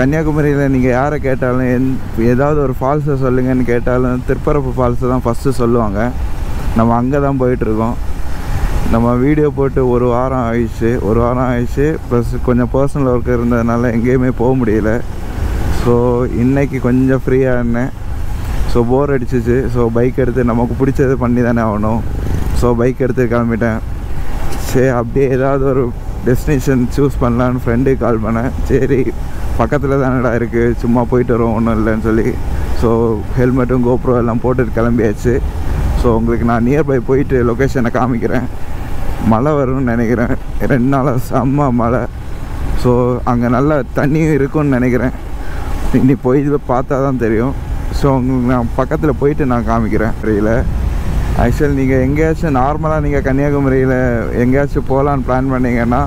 கன்னியாகுமரியில் நீங்கள் யாரை கேட்டாலும் எந் ஏதாவது ஒரு ஃபால்ஸை சொல்லுங்கன்னு கேட்டாலும் திருப்பரப்பு ஃபால்ஸை தான் ஃபஸ்ட்டு சொல்லுவாங்க நம்ம அங்கே தான் போயிட்டுருக்கோம் நம்ம வீடியோ போட்டு ஒரு வாரம் ஆயிடுச்சு ஒரு வாரம் ஆயிடுச்சு ப்ளஸ் கொஞ்சம் பர்சனல் ஒர்க் இருந்ததுனால எங்கேயுமே போக முடியல ஸோ இன்னைக்கு கொஞ்சம் ஃப்ரீயாக இருந்தேன் ஸோ போர் அடிச்சிச்சு ஸோ பைக் எடுத்து நமக்கு பிடிச்சது பண்ணி தானே ஆகணும் ஸோ பைக் எடுத்து கிளம்பிட்டேன் சரி அப்படியே ஏதாவது ஒரு டெஸ்டினேஷன் சூஸ் பண்ணலான்னு ஃப்ரெண்டுக்கு கால் பண்ணேன் சரி பக்கத்தில் தானடா இருக்குது சும்மா போயிட்டு வரோம் ஒன்றும் இல்லைன்னு சொல்லி ஸோ ஹெல்மெட்டும் கோப்ரோ எல்லாம் போட்டுட்டு கிளம்பியாச்சு ஸோ உங்களுக்கு நான் நியர்பை போயிட்டு லொக்கேஷனை காமிக்கிறேன் மழை வரும்னு நினைக்கிறேன் ரெண்டு நாளாக செம்ம மழை ஸோ அங்கே நல்லா தண்ணியும் இருக்கும்னு நினைக்கிறேன் இனி போய் இது பார்த்தா தான் தெரியும் ஸோ உங்களுக்கு நான் பக்கத்தில் போயிட்டு நான் காமிக்கிறேன் தெரியல ஆக்சுவலி நீங்கள் எங்கேயாச்சும் நார்மலாக நீங்கள் கன்னியாகுமரியில் எங்கேயாச்சும் போகலான்னு பிளான் பண்ணீங்கன்னா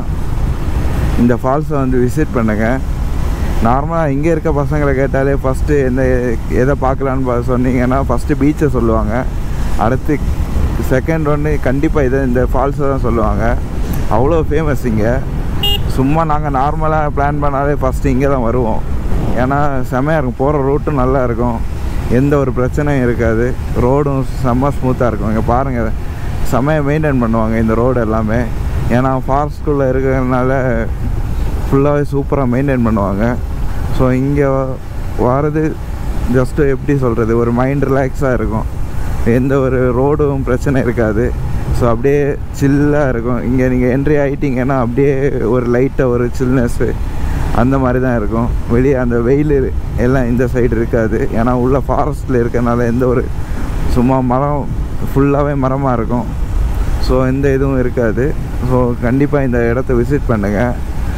இந்த ஃபால்ஸை வந்து விசிட் பண்ணுங்கள் நார்மலாக இங்கே இருக்க பசங்களை கேட்டாலே ஃபஸ்ட்டு எந்த எதை பார்க்கலான்னு பா- சொன்னீங்கன்னா ஃபஸ்ட்டு பீச்சை சொல்லுவாங்க அடுத்து செகண்ட் ஒன்று கண்டிப்பாக இதை இந்த ஃபால்ஸை தான் சொல்லுவாங்க அவ்வளோ ஃபேமஸ் இங்கே சும்மா நாங்கள் நார்மலாக பிளான் பண்ணாலே ஃபஸ்ட்டு இங்கே தான் வருவோம் ஏன்னா செமையாக இருக்கும் போகிற ரூட்டும் நல்லா இருக்கும் எந்த ஒரு பிரச்சனையும் இருக்காது ரோடும் செம்ம ஸ்மூத்தாக இருக்கும் இங்கே பாருங்கள் செம்மையாக மெயின்டைன் பண்ணுவாங்க இந்த ரோடு எல்லாமே ஏன்னா ஃபாரஸ்ட்குள்ளே இருக்கிறதுனால ஃபுல்லாகவே சூப்பராக மெயின்டைன் பண்ணுவாங்க ஸோ இங்கே வர்றது ஜஸ்ட்டு எப்படி சொல்கிறது ஒரு மைண்ட் ரிலாக்ஸாக இருக்கும் எந்த ஒரு ரோடும் பிரச்சனை இருக்காது ஸோ அப்படியே சில்லாக இருக்கும் இங்கே நீங்கள் என்ட்ரி ஆகிட்டீங்கன்னா அப்படியே ஒரு லைட்டாக ஒரு சில்னஸ்ஸு அந்த மாதிரி தான் இருக்கும் வெளியே அந்த வெயில் எல்லாம் இந்த சைடு இருக்காது ஏன்னா உள்ள ஃபாரஸ்ட்டில் இருக்கறனால எந்த ஒரு சும்மா மரம் ஃபுல்லாகவே மரமாக இருக்கும் ஸோ எந்த இதுவும் இருக்காது ஸோ கண்டிப்பாக இந்த இடத்த விசிட் பண்ணுங்கள்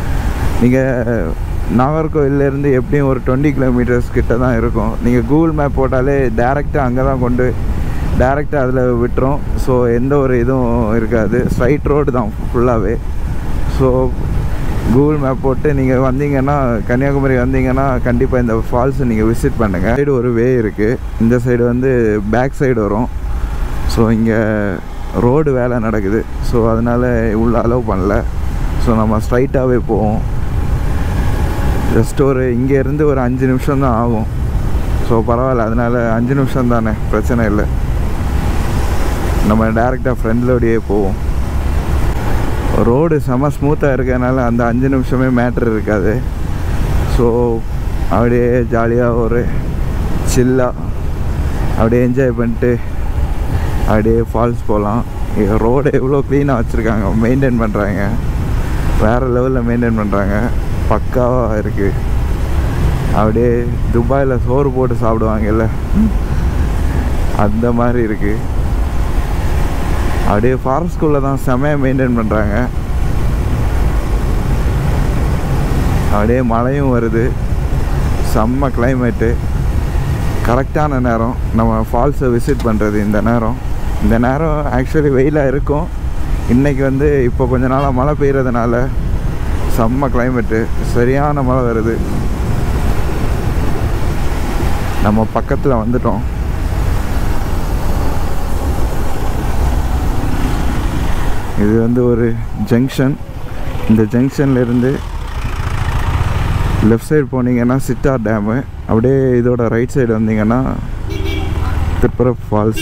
நீங்கள் நாகர்கோவிலேருந்து எப்படியும் ஒரு டுவெண்ட்டி கிலோமீட்டர்ஸ் கிட்ட தான் இருக்கும் நீங்கள் கூகுள் மேப் போட்டாலே டேரெக்டாக அங்கே தான் கொண்டு டேரெக்டாக அதில் விட்டுரும் ஸோ எந்த ஒரு இதுவும் இருக்காது ஸ்ட்ரைட் ரோடு தான் ஃபுல்லாகவே ஸோ கூகுள் மேப் போட்டு நீங்கள் வந்தீங்கன்னா கன்னியாகுமரி வந்தீங்கன்னா கண்டிப்பாக இந்த ஃபால்ஸை நீங்கள் விசிட் பண்ணுங்கள் சைடு ஒரு வே இருக்குது இந்த சைடு வந்து பேக் சைடு வரும் ஸோ இங்கே ரோடு வேலை நடக்குது ஸோ அதனால் உள்ள அலோவ் பண்ணல ஸோ நம்ம ஸ்ட்ரைட்டாகவே போவோம் ஜஸ்ட் ஒரு இங்கேருந்து ஒரு அஞ்சு நிமிஷம் தான் ஆகும் ஸோ பரவாயில்ல அதனால் அஞ்சு நிமிஷம் தானே பிரச்சனை இல்லை நம்ம டேரெக்டாக ஃப்ரெண்ட்லோடையே போவோம் ரோடு செம ஸ்மூத்தாக இருக்கறனால அந்த அஞ்சு நிமிஷமே மேட்ரு இருக்காது ஸோ அப்படியே ஜாலியாக ஒரு சில்லாக அப்படியே என்ஜாய் பண்ணிட்டு அப்படியே ஃபால்ஸ் போகலாம் ரோடு எவ்வளோ க்ளீனாக வச்சுருக்காங்க மெயின்டைன் பண்ணுறாங்க வேறு லெவலில் மெயின்டைன் பண்ணுறாங்க பக்காவாக இருக்குது அப்படியே துபாயில் சோறு போட்டு சாப்பிடுவாங்கல்ல அந்த மாதிரி இருக்குது அப்படியே ஃபாரஸ்ட்குள்ளே தான் செமையாக மெயின்டைன் பண்ணுறாங்க அப்படியே மழையும் வருது செம்ம கிளைமேட்டு கரெக்டான நேரம் நம்ம ஃபால்ஸை விசிட் பண்ணுறது இந்த நேரம் இந்த நேரம் ஆக்சுவலி வெயிலாக இருக்கும் இன்றைக்கி வந்து இப்போ கொஞ்ச நாளாக மழை பெய்யறதுனால செம்ம கிளைமேட்டு சரியான மழை வருது நம்ம பக்கத்தில் வந்துட்டோம் இது வந்து ஒரு ஜங்ஷன் இந்த ஜங்ஷன்ல இருந்து லெஃப்ட் சைடு போனீங்கன்னா சிட்டார் டேமு அப்படியே இதோட ரைட் சைடு வந்தீங்கன்னா திருப்பரப்பு ஃபால்ஸ்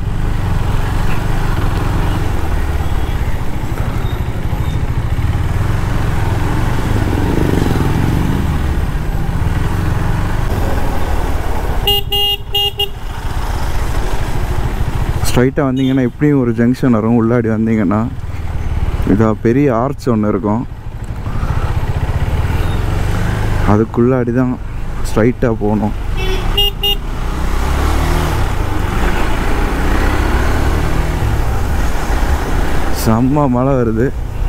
ஸ்ட்ரைட்டாக வந்தீங்கன்னா இப்படியும் ஒரு ஜங்ஷன் வரும் உள்ளாடி வந்தீங்கன்னா இதா பெரிய ஆர்ச் ஒன்று இருக்கும் அதுக்குள்ளாடி தான் ஸ்ட்ரைட்டாக போகணும் செம்ம மழை வருது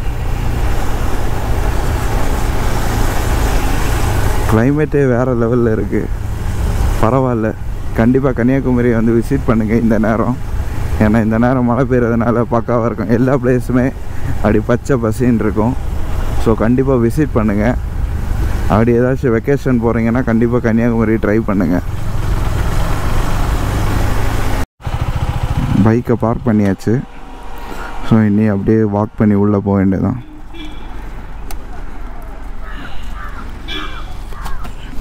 கிளைமேட்டே வேறு லெவலில் இருக்குது பரவாயில்ல கண்டிப்பாக கன்னியாகுமரி வந்து விசிட் பண்ணுங்கள் இந்த நேரம் ஏன்னா இந்த நேரம் மழை பெய்யறதுனால பக்காவாக இருக்கும் எல்லா பிளேஸுமே அப்படி பச்சை பசின்னு இருக்கும் ஸோ கண்டிப்பாக விசிட் பண்ணுங்கள் அப்படி ஏதாச்சும் வெக்கேஷன் போகிறீங்கன்னா கண்டிப்பாக கன்னியாகுமரி ட்ரை பண்ணுங்கள் பைக்கை பார்க் பண்ணியாச்சு ஸோ இனி அப்படியே வாக் பண்ணி உள்ளே போக வேண்டியதான்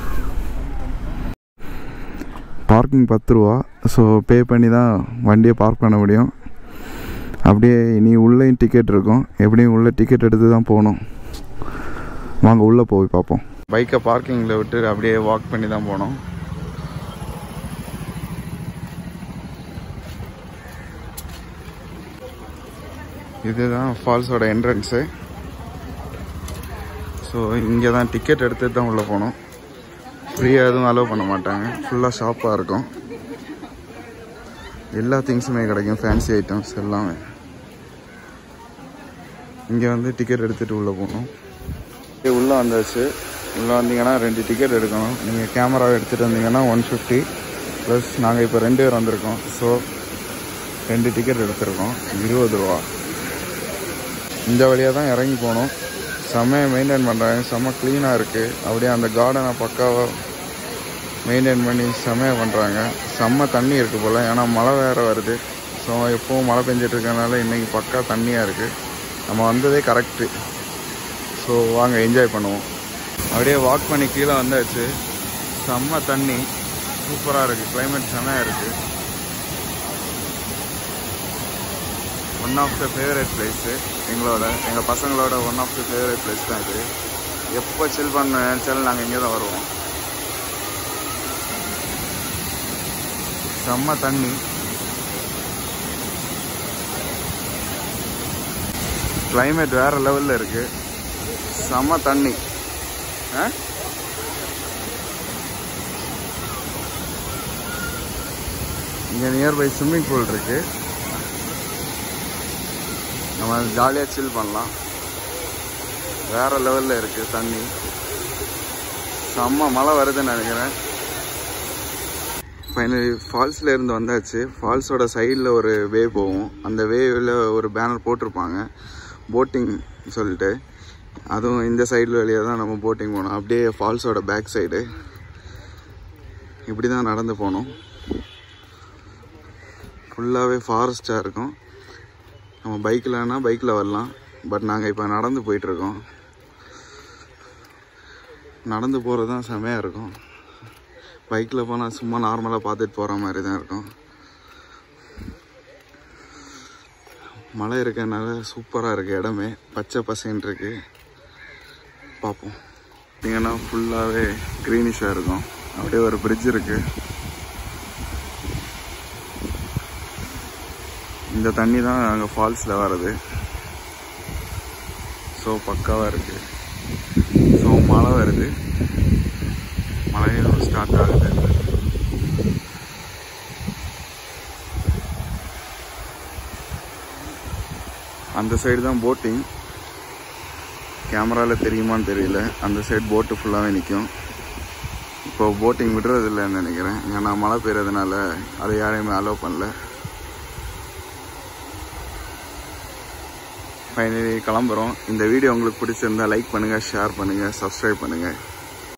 பார்க்கிங் பத்து ரூபா ஸோ பே பண்ணி தான் வண்டியை பார்க் பண்ண முடியும் அப்படியே இனி உள்ளேயும் டிக்கெட் இருக்கும் எப்படியும் உள்ளே டிக்கெட் எடுத்து தான் போகணும் வாங்க உள்ளே போய் பார்ப்போம் பைக்கை பார்க்கிங்கில் விட்டு அப்படியே வாக் பண்ணி தான் போனோம் இதுதான் ஃபால்ஸோட என்ட்ரன்ஸு ஸோ இங்கே தான் டிக்கெட் எடுத்துட்டு தான் உள்ளே போகணும் ஃப்ரீயாக எதுவும் அலோவ் பண்ண மாட்டாங்க ஃபுல்லாக ஷாப்பாக இருக்கும் எல்லா திங்ஸுமே கிடைக்கும் ஃபேன்சி ஐட்டம்ஸ் எல்லாமே இங்கே வந்து டிக்கெட் எடுத்துகிட்டு உள்ளே போகணும் உள்ளே வந்தாச்சு உள்ளே வந்தீங்கன்னா ரெண்டு டிக்கெட் எடுக்கணும் நீங்கள் கேமரா எடுத்துகிட்டு வந்தீங்கன்னா ஒன் ஃபிஃப்டி ப்ளஸ் நாங்கள் இப்போ ரெண்டு பேர் வந்திருக்கோம் ஸோ ரெண்டு டிக்கெட் எடுத்திருக்கோம் இருபது ரூபா இந்த வழியாக தான் இறங்கி போகணும் செம்மையை மெயின்டைன் பண்ணுறாங்க செம்ம க்ளீனாக இருக்குது அப்படியே அந்த கார்டனை பக்காவாக மெயின்டைன் பண்ணி செம்மையாக பண்ணுறாங்க செம்ம தண்ணி இருக்குது போல் ஏன்னா மழை வேறு வருது ஸோ எப்போவும் மழை பெஞ்சிட்டு இருக்கனால இன்றைக்கி பக்கா தண்ணியாக இருக்குது நம்ம வந்ததே கரெக்டு ஸோ வாங்க என்ஜாய் பண்ணுவோம் அப்படியே வாக் பண்ணி கீழே வந்தாச்சு செம்ம தண்ணி சூப்பராக இருக்குது கிளைமேட் செம்மையாக இருக்குது one of the favourite place எங்களோட எங்கள் பசங்களோட one of the favourite place தான் இது எப்போ சில் பண்ண நினச்சாலும் நாங்கள் இங்கே தான் வருவோம் செம்ம தண்ணி கிளைமேட் வேற லெவலில் இருக்கு செம்ம தண்ணி ஆ இங்கே நியர்பை ஸ்விம்மிங் பூல் இருக்குது நம்ம ஜாலியாக சில் பண்ணலாம் வேற லெவலில் இருக்குது தண்ணி செம்ம மழை வருதுன்னு நினைக்கிறேன் ஃபைனலி ஃபால்ஸில் இருந்து வந்தாச்சு ஃபால்ஸோட சைடில் ஒரு வே போகும் அந்த வேவில் ஒரு பேனர் போட்டிருப்பாங்க போட்டிங் சொல்லிட்டு அதுவும் இந்த சைடில் வழியாக தான் நம்ம போட்டிங் போனோம் அப்படியே ஃபால்ஸோட பேக் சைடு இப்படி தான் நடந்து போனோம் ஃபுல்லாகவே ஃபாரஸ்ட்டாக இருக்கும் நம்ம பைக்கில்னா பைக்கில் வரலாம் பட் நாங்கள் இப்போ நடந்து போயிட்டுருக்கோம் நடந்து போகிறது தான் செமையாக இருக்கும் பைக்கில் போனால் சும்மா நார்மலாக பார்த்துட்டு போகிற மாதிரி தான் இருக்கும் மழை இருக்கனால சூப்பராக இருக்குது இடமே பச்சை பசைன்னு இருக்கு பார்ப்போம் பார்த்தீங்கன்னா ஃபுல்லாகவே க்ரீனிஷாக இருக்கும் அப்படியே ஒரு பிரிட்ஜ் இருக்குது இந்த தண்ணி தான் அங்கே ஃபால்ஸில் வர்றது ஸோ பக்காவாக இருக்குது ஸோ மழை வருது மழையும் ஸ்டார்ட் ஆகுது அந்த சைடு தான் போட்டிங் கேமராவில் தெரியுமான்னு தெரியல அந்த சைடு போட்டு ஃபுல்லாகவே நிற்கும் இப்போ போட்டிங் விடுறதில்லைன்னு நினைக்கிறேன் ஏன்னா மழை பெய்யறதுனால அதை யாரையுமே அலோவ் பண்ணல ஃபைனலி கிளம்புறோம் இந்த வீடியோ உங்களுக்கு பிடிச்சிருந்தா லைக் பண்ணுங்கள் ஷேர் பண்ணுங்கள் சப்ஸ்கிரைப் பண்ணுங்கள்